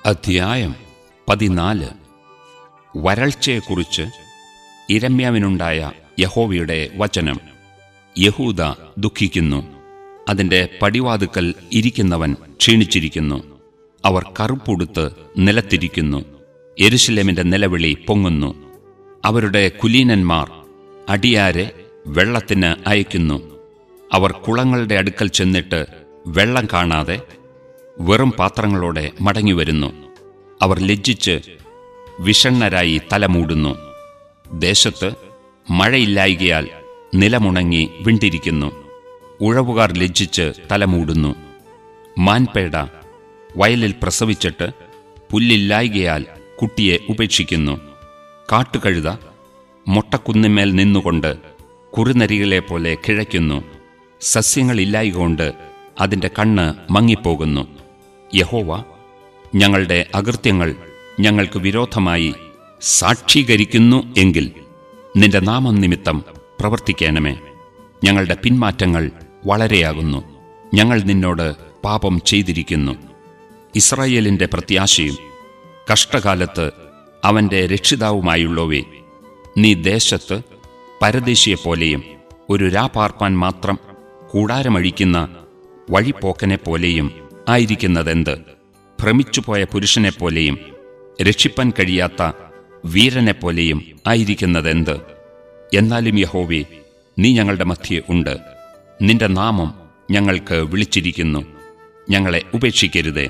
അധ്യായം പതിനാല് വരൾച്ചയെക്കുറിച്ച് ഇരമ്യാവിനുണ്ടായ യഹോവയുടെ വചനം യഹൂദ ദുഃഖിക്കുന്നു അതിന്റെ പടിവാതുക്കൽ ഇരിക്കുന്നവൻ ക്ഷീണിച്ചിരിക്കുന്നു അവർ കറുപ്പുടുത്ത് നിലത്തിരിക്കുന്നു യെരുശലേമിന്റെ നിലവിളി പൊങ്ങുന്നു അവരുടെ കുലീനന്മാർ അടിയാരെ വെള്ളത്തിന് അയക്കുന്നു അവർ കുളങ്ങളുടെ അടുക്കൽ ചെന്നിട്ട് വെള്ളം കാണാതെ വെറും പാത്രങ്ങളോടെ മടങ്ങിവരുന്നു അവർ ലജ്ജിച്ച് വിഷണ്ണരായി തലമൂടുന്നു ദേശത്ത് മഴയില്ലായികയാൽ നിലമുണങ്ങി വിണ്ടിരിക്കുന്നു ഉഴവുകാർ ലജ്ജിച്ച് തലമൂടുന്നു മാൻപേട വയലിൽ പ്രസവിച്ചിട്ട് പുല്ലില്ലായികയാൽ കുട്ടിയെ ഉപേക്ഷിക്കുന്നു കാട്ടുകഴുത മൊട്ടക്കുന്നിന്മേൽ നിന്നുകൊണ്ട് കുറുനരികളെ പോലെ കിഴയ്ക്കുന്നു സസ്യങ്ങളില്ലായകൊണ്ട് അതിന്റെ കണ്ണ് മങ്ങിപ്പോകുന്നു യഹോവ ഞങ്ങളുടെ അകൃത്യങ്ങൾ ഞങ്ങൾക്ക് വിരോധമായി സാക്ഷീകരിക്കുന്നു എങ്കിൽ നിന്റെ നാമം നിമിത്തം പ്രവർത്തിക്കണമേ ഞങ്ങളുടെ പിന്മാറ്റങ്ങൾ വളരെയാകുന്നു ഞങ്ങൾ നിന്നോട് പാപം ചെയ്തിരിക്കുന്നു ഇസ്രായേലിന്റെ പ്രത്യാശയും കഷ്ടകാലത്ത് അവന്റെ രക്ഷിതാവുമായുള്ളവേ നീ ദേശത്ത് പരദേശിയെപ്പോലെയും ഒരു രാപാർപ്പാൻ മാത്രം കൂടാരമഴിക്കുന്ന വഴിപ്പോക്കനെ പോലെയും ആയിരിക്കുന്നതെന്ത് ഭ്രമിച്ചുപോയ പുരുഷനെപ്പോലെയും രക്ഷിപ്പാൻ കഴിയാത്ത വീരനെപ്പോലെയും ആയിരിക്കുന്നതെന്ത് എന്നാലും യഹോവേ നീ ഞങ്ങളുടെ മധ്യേ ഉണ്ട് നിന്റെ നാമം ഞങ്ങൾക്ക് വിളിച്ചിരിക്കുന്നു ഞങ്ങളെ ഉപേക്ഷിക്കരുതേ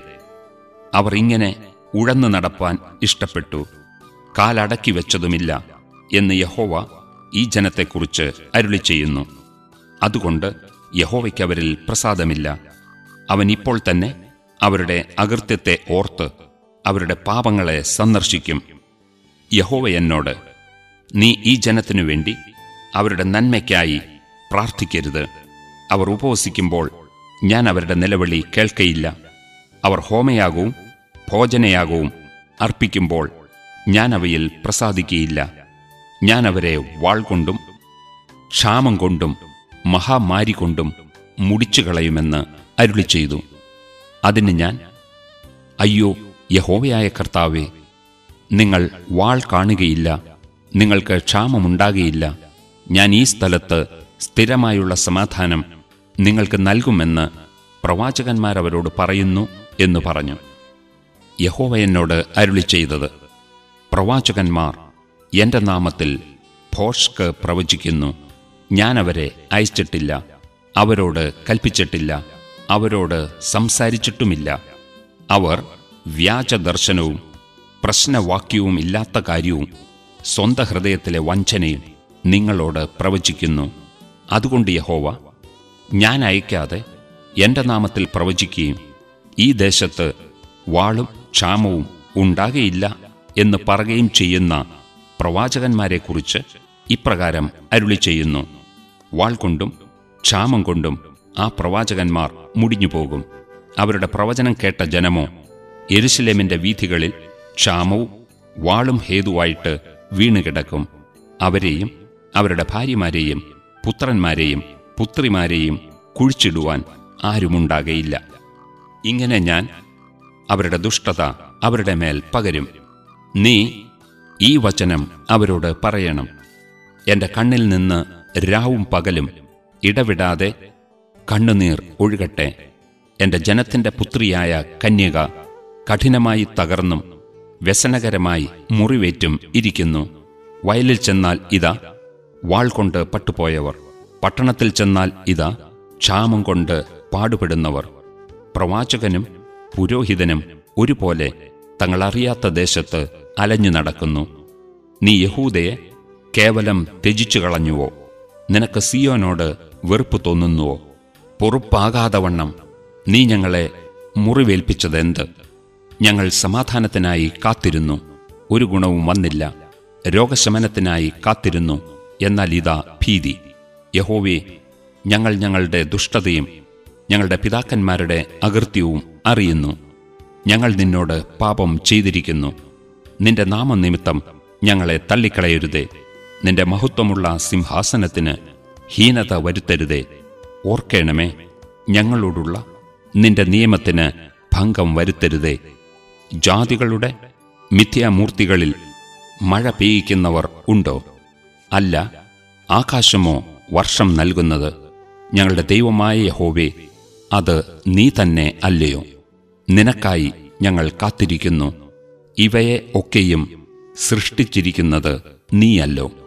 അവർ ഇങ്ങനെ ഉഴന്നു നടപ്പാൻ ഇഷ്ടപ്പെട്ടു കാലടക്കി വെച്ചതുമില്ല എന്ന് യഹോവ ഈ ജനത്തെക്കുറിച്ച് അരുളി ചെയ്യുന്നു അതുകൊണ്ട് യഹോവയ്ക്ക് അവരിൽ പ്രസാദമില്ല അവൻ ഇപ്പോൾ തന്നെ അവരുടെ അകൃത്യത്തെ ഓർത്ത് അവരുടെ പാപങ്ങളെ സന്ദർശിക്കും യഹോവ എന്നോട് നീ ഈ ജനത്തിനു വേണ്ടി അവരുടെ നന്മയ്ക്കായി പ്രാർത്ഥിക്കരുത് അവർ ഉപവസിക്കുമ്പോൾ ഞാൻ അവരുടെ നിലവിളി കേൾക്കയില്ല അവർ ഹോമയാകവും ഭോജനയാകവും അർപ്പിക്കുമ്പോൾ ഞാൻ അവയിൽ പ്രസാദിക്കയില്ല ഞാൻ അവരെ വാൾ കൊണ്ടും ക്ഷാമം കൊണ്ടും മഹാമാരി കൊണ്ടും മുടിച്ചു കളയുമെന്ന് അരുളി ചെയ്തു അതിന് ഞാൻ അയ്യോ യഹോവയായ കർത്താവേ നിങ്ങൾ വാൾ കാണുകയില്ല നിങ്ങൾക്ക് ക്ഷാമമുണ്ടാകുകയില്ല ഞാൻ ഈ സ്ഥലത്ത് സ്ഥിരമായുള്ള സമാധാനം നിങ്ങൾക്ക് നൽകുമെന്ന് പ്രവാചകന്മാരവരോട് പറയുന്നു എന്ന് പറഞ്ഞു യഹോവ എന്നോട് അരുളി ചെയ്തത് പ്രവാചകന്മാർ എന്റെ നാമത്തിൽ ഭോഷ്ക്ക് പ്രവചിക്കുന്നു ഞാൻ അവരെ അയച്ചിട്ടില്ല അവരോട് കൽപ്പിച്ചിട്ടില്ല അവരോട് സംസാരിച്ചിട്ടുമില്ല അവർ വ്യാജദർശനവും പ്രശ്നവാക്യവും ഇല്ലാത്ത കാര്യവും സ്വന്ത ഹൃദയത്തിലെ വഞ്ചനയും നിങ്ങളോട് പ്രവചിക്കുന്നു അതുകൊണ്ട് യഹോവ ഞാൻ അയക്കാതെ എന്റെ നാമത്തിൽ പ്രവചിക്കുകയും ഈ ദേശത്ത് വാളും ക്ഷാമവും ഉണ്ടാകയില്ല എന്ന് പറയുകയും ചെയ്യുന്ന പ്രവാചകന്മാരെക്കുറിച്ച് ഇപ്രകാരം അരുളി ചെയ്യുന്നു വാൾ കൊണ്ടും ക്ഷാമം കൊണ്ടും ആ പ്രവാചകന്മാർ മുടിഞ്ഞുപോകും അവരുടെ പ്രവചനം കേട്ട ജനമോ എരുസലേമിന്റെ വീഥികളിൽ ക്ഷാമവും വാളും ഹേതുവായിട്ട് വീണുകിടക്കും അവരെയും അവരുടെ ഭാര്യമാരെയും പുത്രന്മാരെയും പുത്രിമാരെയും കുഴിച്ചിടുവാൻ ആരുമുണ്ടാകയില്ല ഇങ്ങനെ ഞാൻ അവരുടെ ദുഷ്ടത അവരുടെ മേൽ പകരും നീ ഈ വചനം അവരോട് പറയണം എന്റെ കണ്ണിൽ നിന്ന് രാവും പകലും ഇടവിടാതെ കണ്ണുനീർ ഒഴുകട്ടെ എന്റെ ജനത്തിന്റെ പുത്രിയായ കന്യക കഠിനമായി തകർന്നും വ്യസനകരമായി മുറിവേറ്റും ഇരിക്കുന്നു വയലിൽ ചെന്നാൽ ഇതാ വാൾ കൊണ്ട് പട്ടുപോയവർ പട്ടണത്തിൽ ചെന്നാൽ ഇതാ ക്ഷാമം കൊണ്ട് പാടുപെടുന്നവർ പ്രവാചകനും പുരോഹിതനും ഒരുപോലെ തങ്ങളറിയാത്ത ദേശത്ത് അലഞ്ഞു നടക്കുന്നു നീ യഹൂദയെ കേവലം ത്യജിച്ചു കളഞ്ഞുവോ നിനക്ക് സിയോനോട് വെറുപ്പ് തോന്നുന്നുവോ പൊറുപ്പാകാതവണ്ണം നീ ഞങ്ങളെ മുറിവേൽപ്പിച്ചതെന്ത് ഞങ്ങൾ സമാധാനത്തിനായി കാത്തിരുന്നു ഒരു ഗുണവും വന്നില്ല രോഗശമനത്തിനായി കാത്തിരുന്നു എന്നാൽ ഇതാ ഭീതി യഹോവേ ഞങ്ങൾ ഞങ്ങളുടെ ദുഷ്ടതയും ഞങ്ങളുടെ പിതാക്കന്മാരുടെ അകൃത്യവും അറിയുന്നു ഞങ്ങൾ നിന്നോട് പാപം ചെയ്തിരിക്കുന്നു നിന്റെ നാമനിമിത്തം ഞങ്ങളെ തള്ളിക്കളയരുതേ നിന്റെ മഹത്വമുള്ള സിംഹാസനത്തിന് ഹീനത വരുത്തരുതേ ഓർക്കേണമേ ഞങ്ങളോടുള്ള നിന്റെ നിയമത്തിന് ഭംഗം വരുത്തരുതേ ജാതികളുടെ മിഥ്യാമൂർത്തികളിൽ മഴ പെയ്യിക്കുന്നവർ ഉണ്ടോ അല്ല ആകാശമോ വർഷം നൽകുന്നത് ഞങ്ങളുടെ ദൈവമായ യഹോവേ അത് നീ തന്നെ അല്ലയോ നിനക്കായി ഞങ്ങൾ കാത്തിരിക്കുന്നു ഇവയെ ഒക്കെയും സൃഷ്ടിച്ചിരിക്കുന്നത് നീയല്ലോ